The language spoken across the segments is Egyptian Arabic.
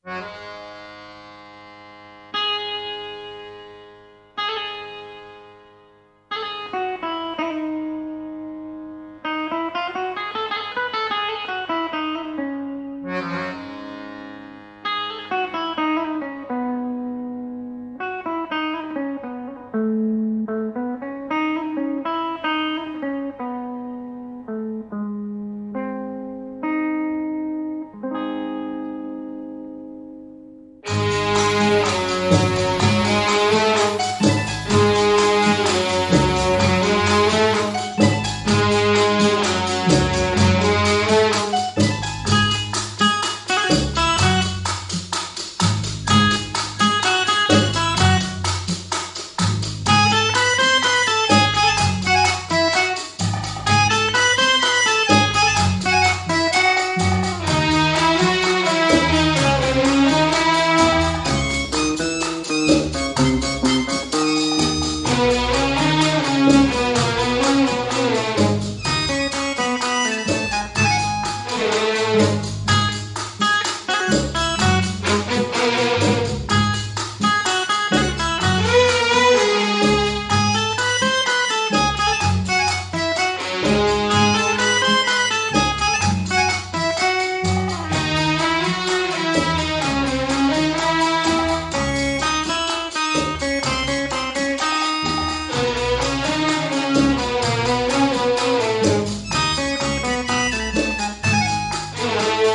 Thank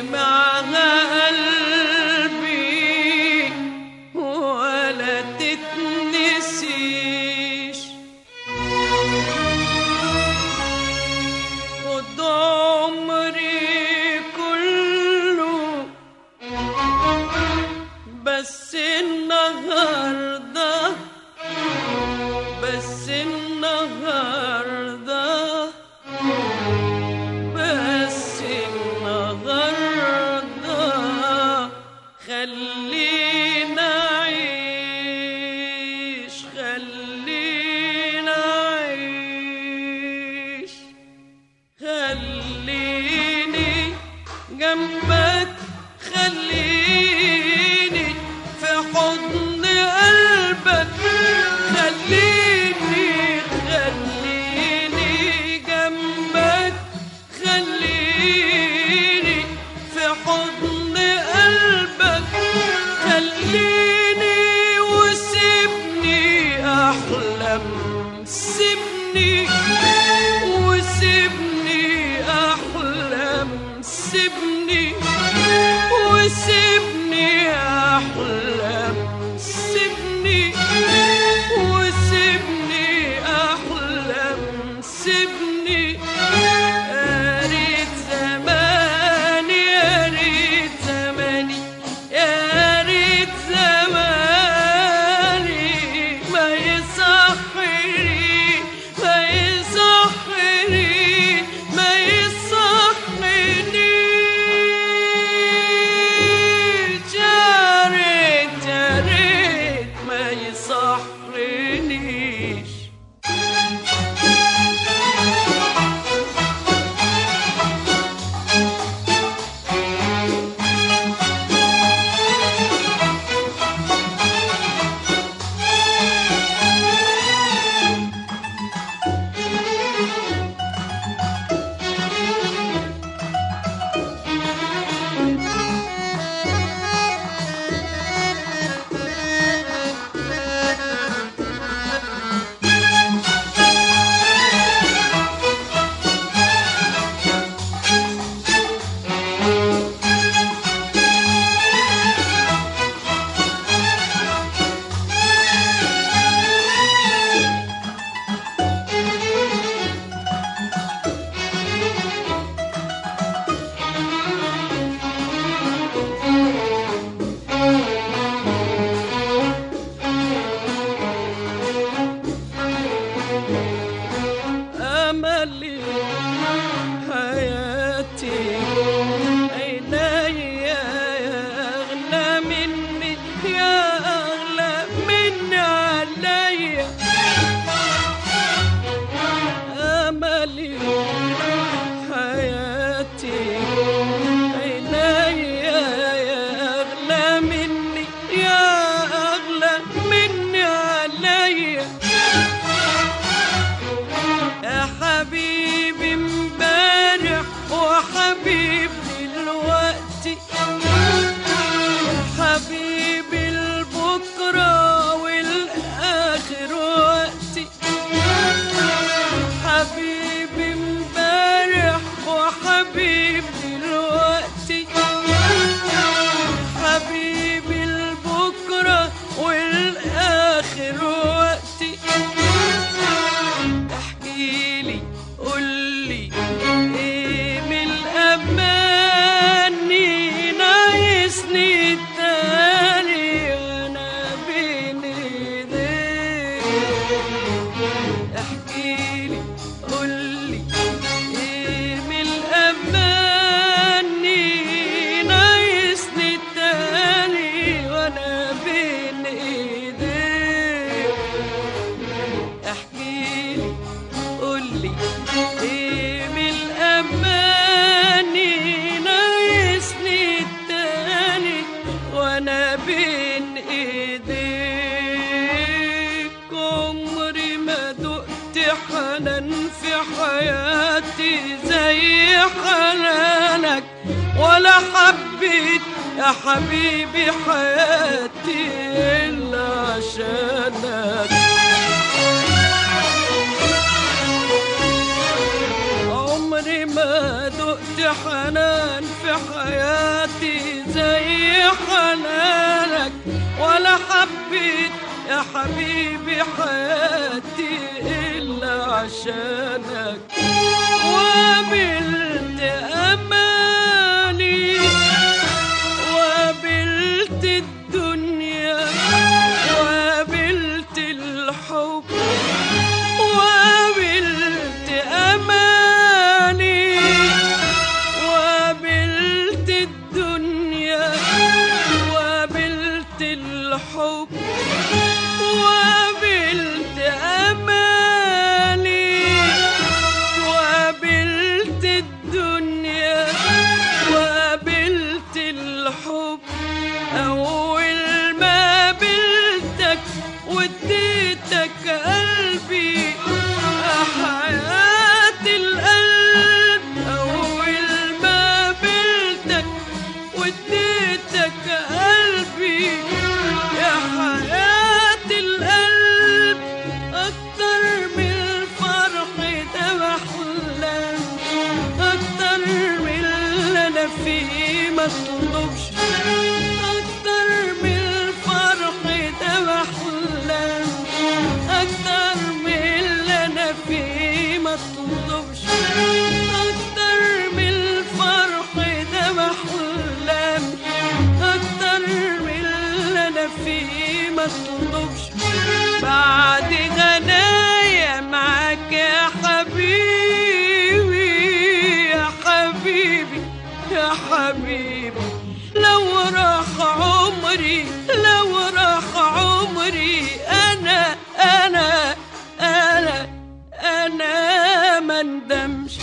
سمعها قلبي ولا تتنسيش خد عمري كله بس النهارده بس النهارده بس النهارده خلينا عيش خلينا عيش خليني جنبك خليني في حضن قلبك خليني خليني جنبك خليني في حضن قلبك خليني وسيبني احلم سيبني وسيبني احلم سيبني وسيبني احلم سيبني وسيبني احلم سيبني يا ريت زماني يا ريت زماني يا ريت زماني ما يصحني ما يصحني ما يصحني يا ريت يا ريت ما يصحنيش أملي حياتي عيني يا أغلى مني يا أغلى مني عليا أملي حياتي عيني يا أغلى مني يا أغلى مني عليا يا حبيبي امبارح وحبيبي دلوقتي حبيبي البكرة والآخر وقتي حبيبي امبارح وحبيبي دلوقتي حبيبي البكرة والآخر وقتي احكي لي قول لي ايه من الاماني ناقصني التاني وانا بين ايديك احكي لي قول لي ايه من الاماني ناقصني التاني وانا بين ايديك احكي لي قولي ايه من الاماني ناقصني التاني وانا بين ايديك عمري ما دقت حنان في حياتي زي حنانك ولا حبيت يا حبيبي حياتي الا عشانك عمري ما دقت حنان في حياتي زي حنانك ولا حبيت يا حبيبي حياتي إلا عشانك وقابلت أماني وقابلت الدنيا وقابلت الحب وقابلت أماني وقابلت الدنيا وقابلت الحب وقابلت أماني وقابلت الدنيا وقابلت الحب أول ما قابلتك وديتك قلبي حياة القلب أول ما قابلتك وديتك قلبي يا حياة القلب أكتر من الفرح ده بحلم أكتر من اللي أنا فيه مطلوبش أكتر من الفرح ده بحلم أكتر من اللي أنا فيه مطلوبش أكتر من الفرح ده بحلم أكتر من اللي أنا فيه مطلوبش بعد غنايا معاك يا حبيبي يا حبيبي يا حبيبي لو راح عمري لو راح عمري أنا أنا أنا أنا ما ندمش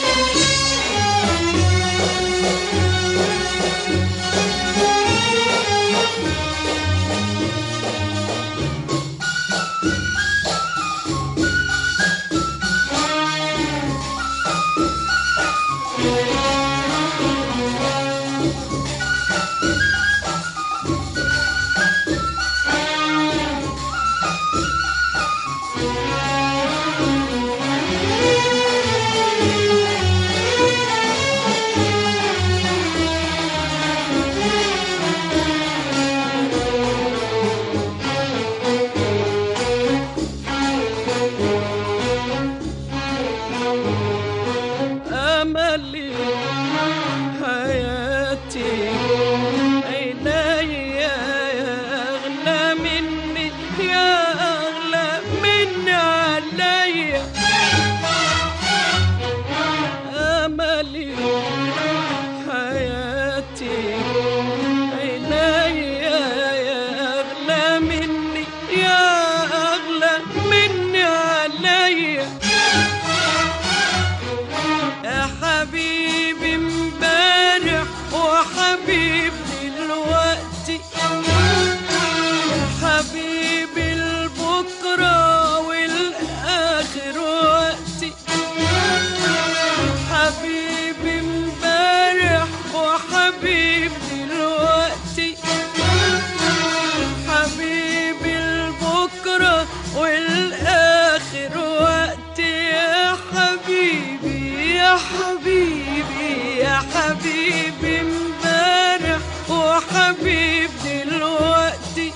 أملي حياتي عيني يا أغلى مني يا أغلى مني عليا أملي حياتي عيني يا أغلى مني يا أغلى مني عليا يا حبيبي امبارح وحبيب دلوقتي يا حبيبي البكرة والآخر وقتي حبيبي امبارح وحبيب دلوقتي حبيبي البكرة والآخر وقتي يا حبيبي يا حبيبي يا حبيبي امبارح وحبيب دلوقتي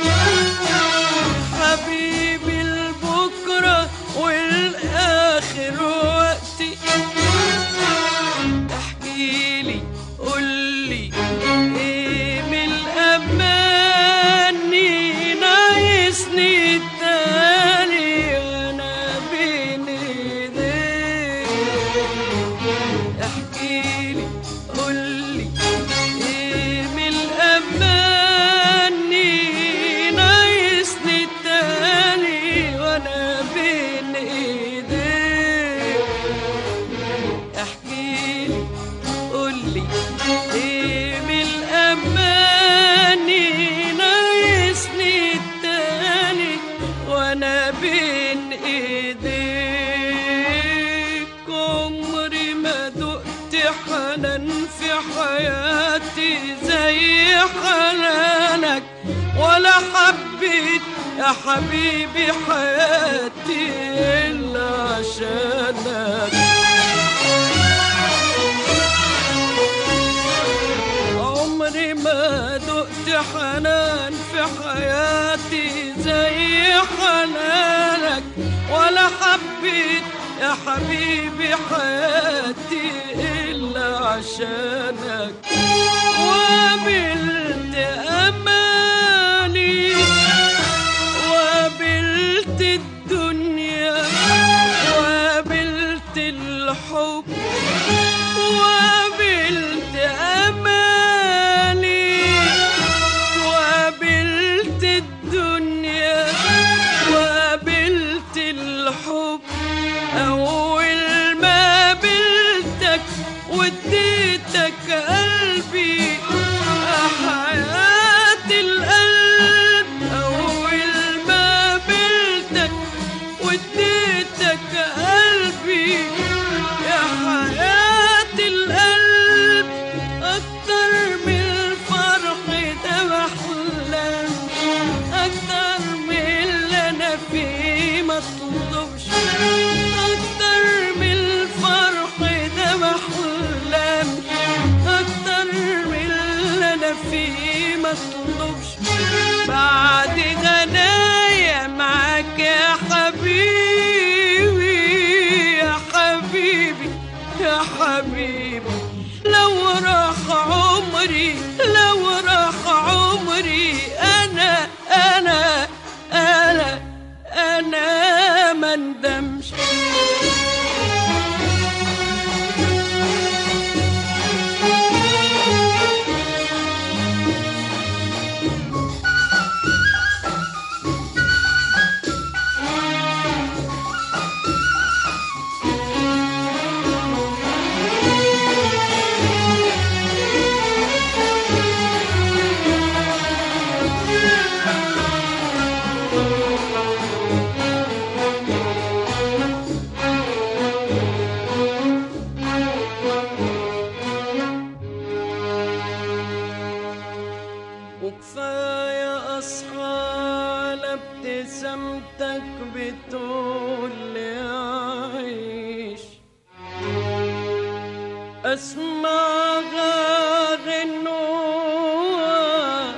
حبيبي البكرة والآخر وقتي احكيلي قولي ايه من الأماني ناقصني التاني وانا بين ايديك احكيلي قولي ايه من الأماني ناقصني التاني وانا بين ايديك احكيلي قولي ايه من الاماني ناقصني التاني وانا بين ايديك عمري ما دقت حنان في حياتي زي حنانك ولا حبيت يا حبيبي حياتي الا عشانك حنان في حياتي زي حنانك ولا حبيت يا حبيبي حياتي إلا عشانك وقابلت أماني وقابلت الدنيا وقابلت الحب وقابلت أماني وقابلت الدنيا وقابلت الحب أول ما قابلتك وديتك قلبي يا حياة القلب أول ما قابلتك وديتك قلبي يا حياة القلب أكتر من الفرح ده بحلم أكتر من اللي أنا فيه مطلوبش أكتر من الفرح ده بحلم أكتر من اللي أنا فيه مطلوبش بعد غنايا معاك يا حبيبي يا حبيبي يا حبيبي لو راح عمري لو راح عمري أنا أنا أنا أنا ما ندمش وكفاية أصحى على ابتسامتك بتقول لي عيش أسمعها غنوة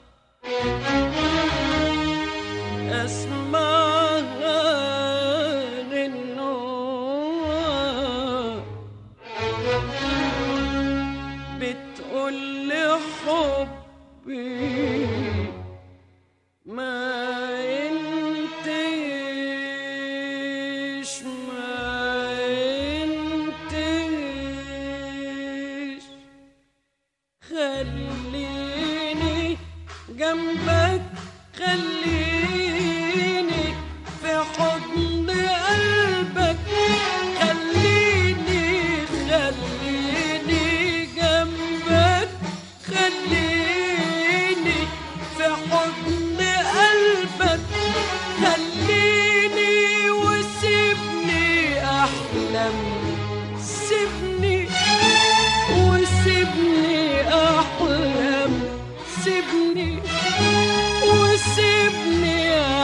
أسمعها غنوة بتقول لي حبي ما ينتهيش ما ينتهيش خليني جنبك خليني في حضن قلبك خليني خليني جنبك خليني في حضن قلبك خليني وسيبني احلم سيبني وسيبني احلم سيبني وسيبني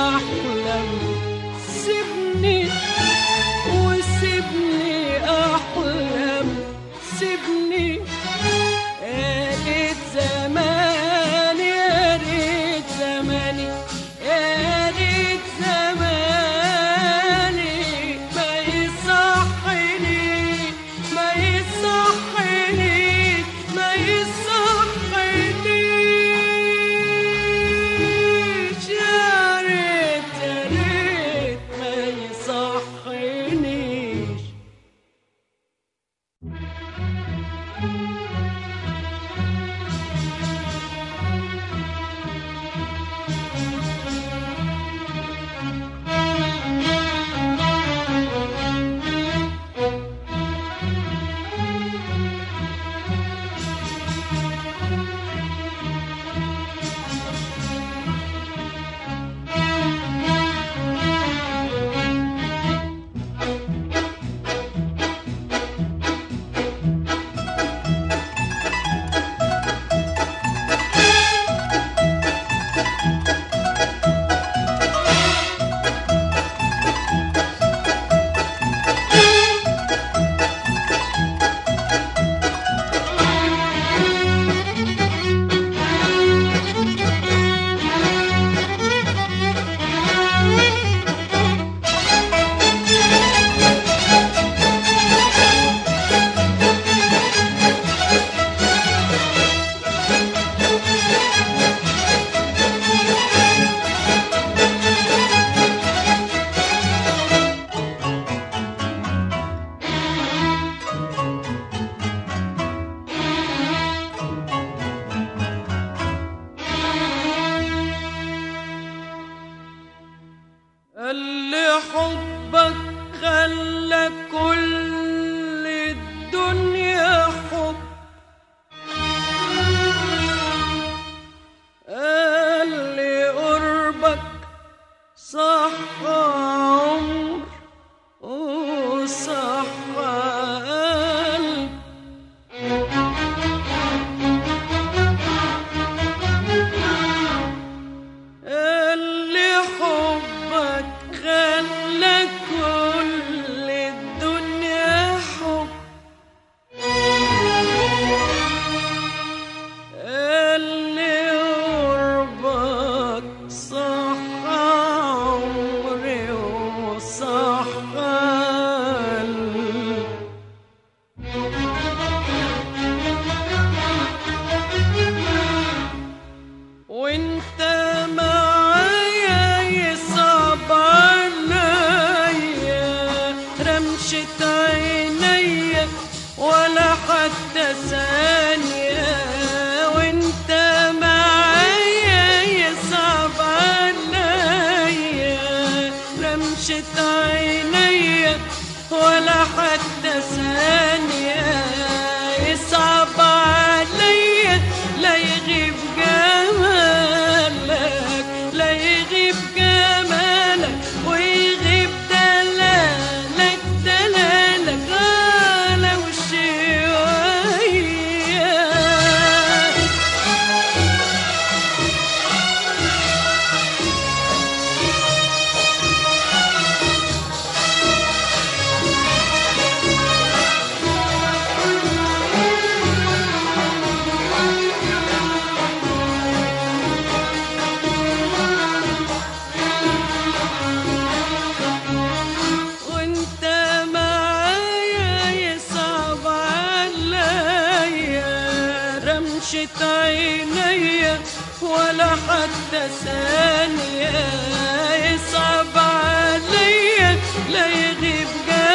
عينيا ولا حتى ثانية يصعب عليا لا يغيب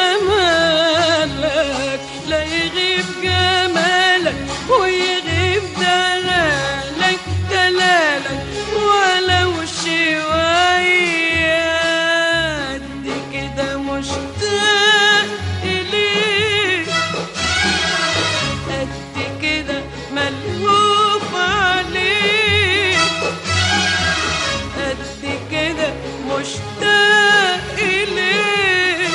جمالك لا يغيب جمالك ويغيب دلالك دلالك ولو شوية قد كده مشتاق إليك قد كده ملهوف عليك قد كده مشتاق إليك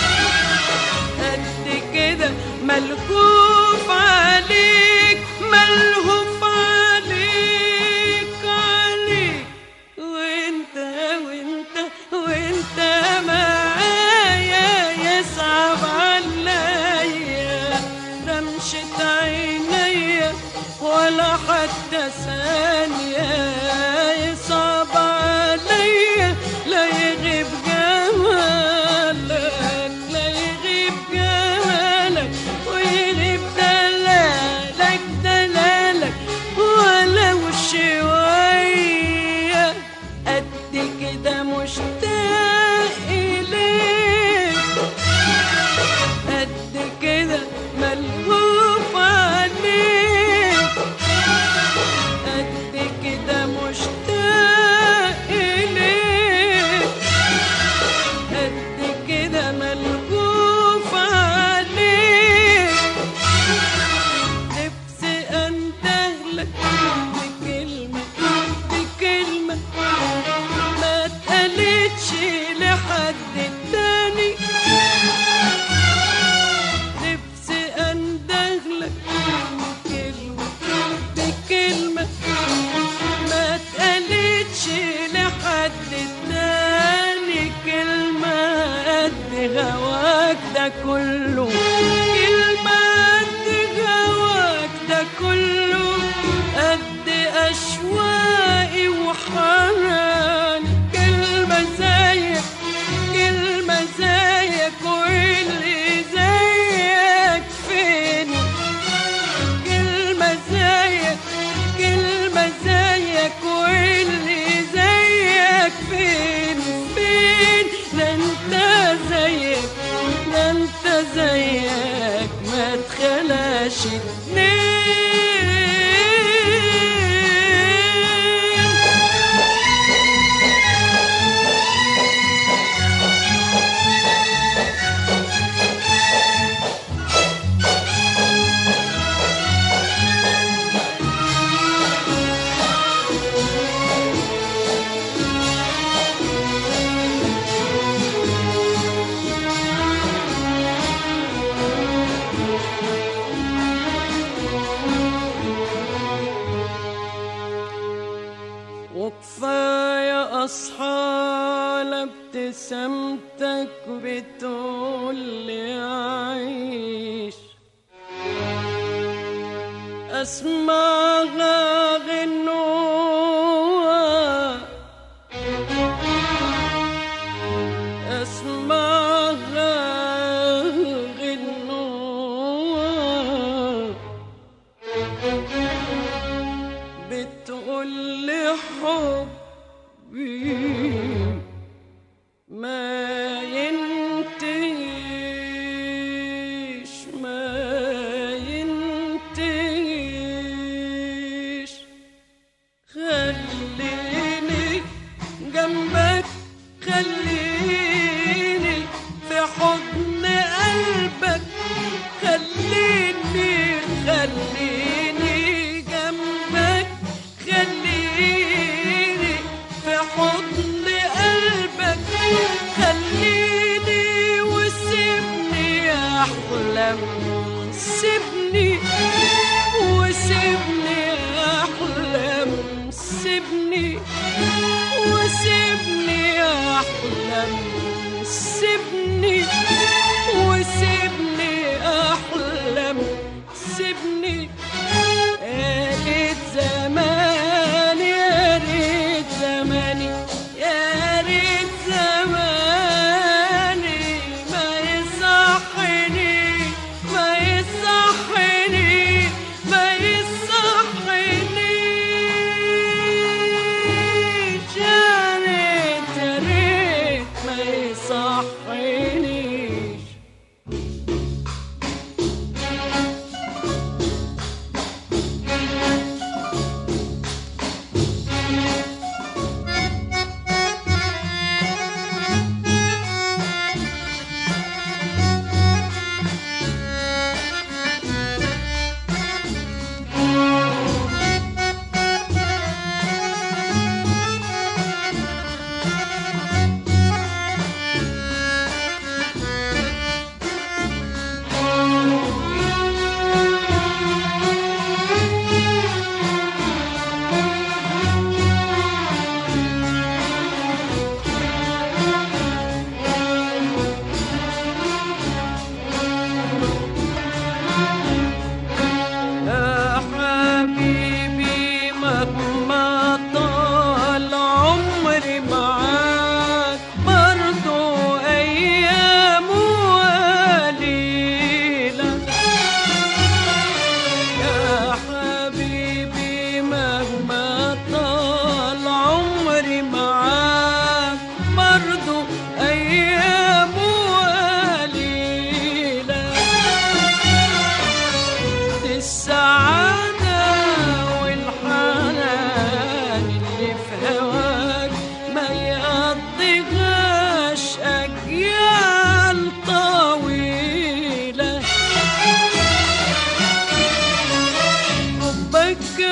قد كده ملهوف عليك ملهوف عليك عليك وانت وانت وانت معايا يصعب عليا رمشة عينيا ولا حتى ثانية يصعب عليا لا يغيب جمالك لا يغيب جمالك ويغيب دلالك دلالك ولو شوية قد كده مشتاق إليك قد كده ملهوف عليك قد كده مشتاق إليك قد كده ملهوف عليك نفسي أندهلك بكلمة بكلمة ما اتقالتش لحد تاني نفسي أندهلك بكلمة بكلمة ما اتقالتش لحد تاني كلمة قد هواك ده كله كلمة قد هواك ده كله قد أشواقي وحناني كلمة زيك كلمة زيك واللي زيك فين كلمة زيك كلمة زيك واللي زيك فين فين ده انت زيك ده انت زيك ما تخلاش اتنين وكفاية أصحى لابتسامتك بتقول لي عيش أسمعها غنوة أسمعها غنوة بتقول لي حبي ما ينتهيش ما ينتهيش خليني جنبك خليني في حضن قلبك خليني خليني جنبك خليني في حضن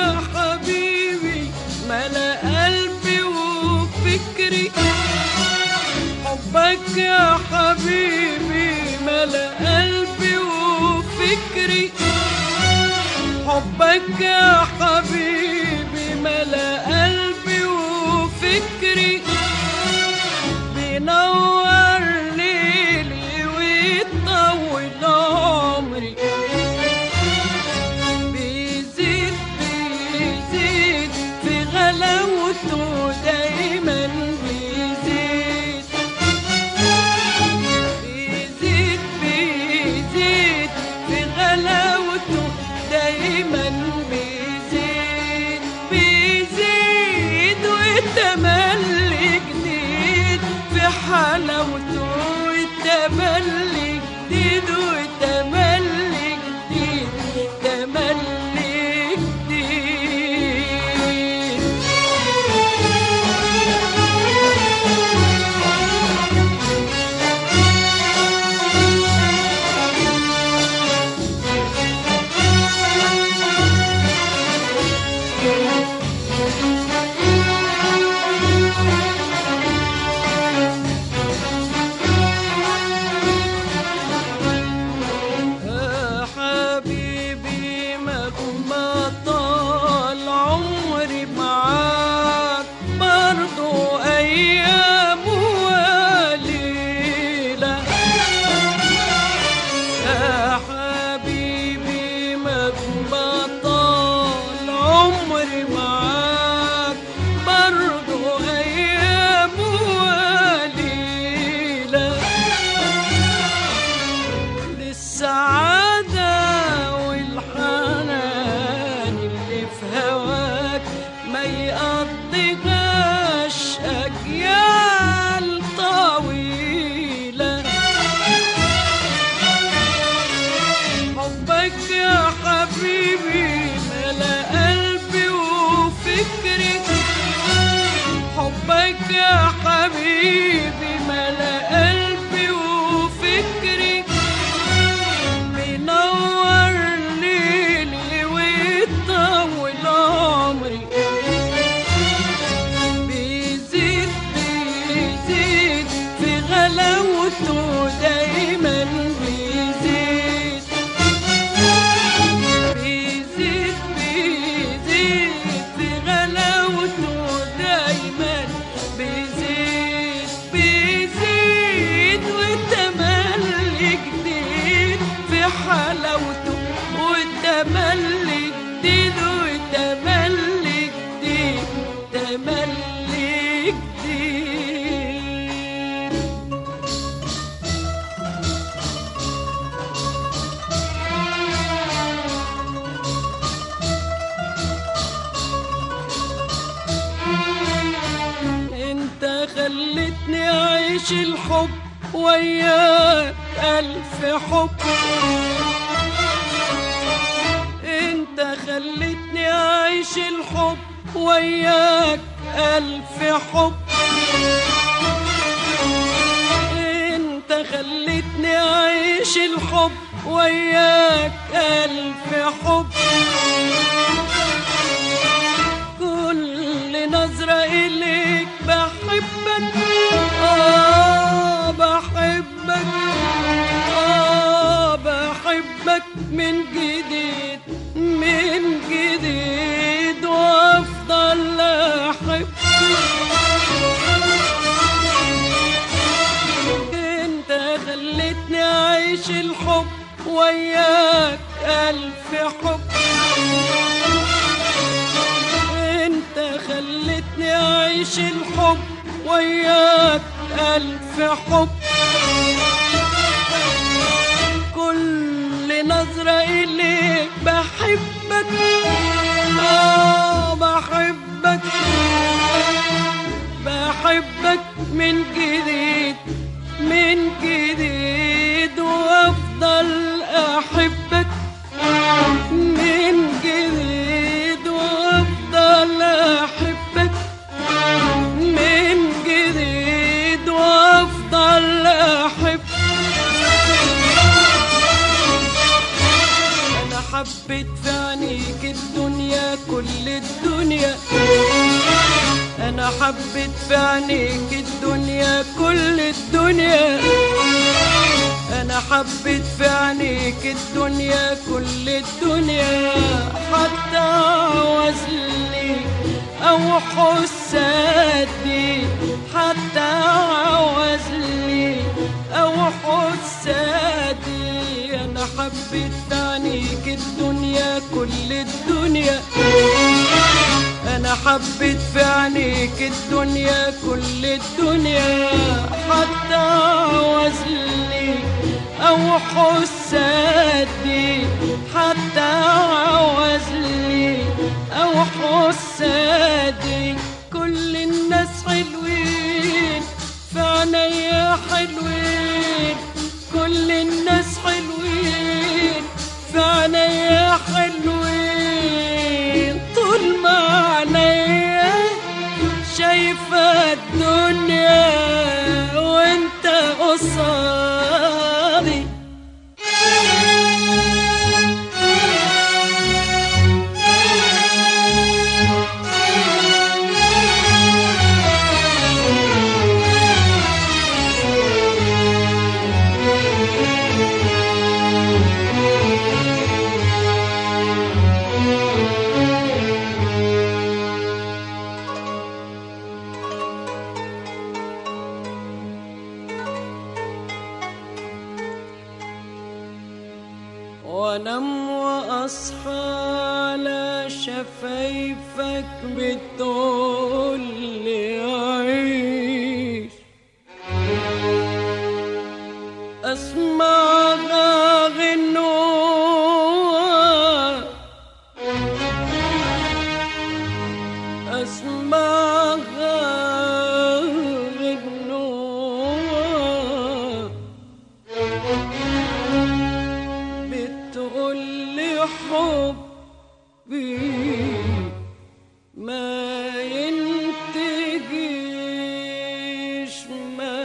يا حبيبي ملا قلبي وفكري حبك يا حبيبي ملا قلبي وفكري حبك يا حبيبي ملا قلبي وفكري بينور ليلي ويطول عمري بيزيد بيزيد في غلاوته دايما بيزيد بيزيد بيزيد في غلاوته دايما بيزيد بيزيد والتملي جديد في حلاوته والتملي جديد والتملي جديد تملي جديد يا حبيبي مهما طال عمري معاك برضو أيام وليلة يا حبيبي مهما طال عمري معاك برضو أيام وليلة للسعادة والحنان اللي في هواك ما يقضيهاش أجيال طويلة حبك يا حبيبي ملا قلبي وفكري حبك يا حبيبي ملا قلبي وفكري بينور ليلي ويطول عمري بيزيد بيزيد في غلاوته دايما بيزيد بيزيد بيزيد في غلاوته دايما بيزيد بيزيد والتملي جديد في حلاوته والتملي جديد والتملي جديد تملي جديد انت خلتني اعيش الحب وياك الف حب انت خلتني اعيش الحب وياك الف حب انت خلتني اعيش الحب وياك الف حب كل نظرة إليك بحبك آه بحبك آه بحبك من جديد من جديد وأفضل أحب انت خلتني أعيش الحب وياك ألف حب انت خلتني اعيش الحب وياك الف حب كل نظرة اليك بحبك اه بحبك بحبك من جديد من جديد وافضل احبك من جديد وافضل احبك من جديد وافضل احبك انا حبيت في عينيك الدنيا كل الدنيا انا حبيت في عينيك الدنيا كل الدنيا انا حبيت في عينيك الدنيا كل الدنيا حتى عوزلي او حسادي حتى عوزلي او حسادي انا حبيت في عينيك الدنيا كل الدنيا انا حبيت في عينيك الدنيا كل الدنيا حتى عوزلي او حسادي حتى عوزلي او حسادي كل الناس حلوين في عينيا حلوين كل الناس حلوين في عينيا حلوين طول ما عينيا شايفة الدنيا وانت قصادي وانام واصحى على شفايفك بتقول لي عيش اسمعها غنوة اسمعها غنوة بتقول لي حبي ما ينتهيش ما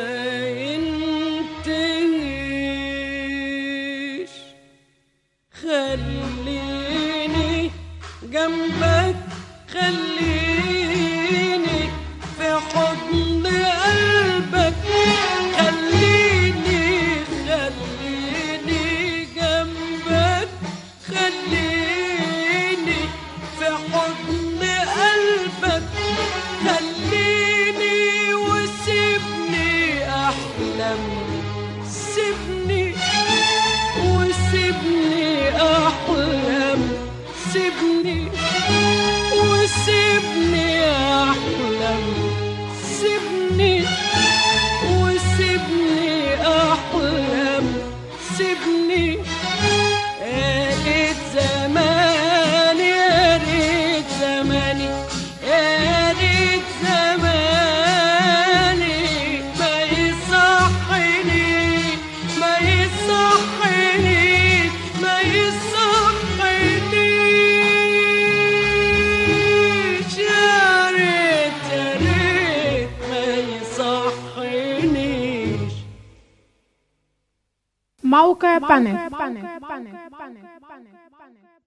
ينتهيش خليني جنبك خليني في حضن قلبك خليني خليني جنبك خليني في حضن قلبك خليني وسيبني احلم سيبني وسيبني احلم سيبني وسيبني احلم سيبني وسيبني احلم سيبني يا ريت زماني يا ريت زماني يا ريت زماني ما يصحني ما يصحني ما يصحنيش يا ريت يا ريت ما يصحنيش موقع بانل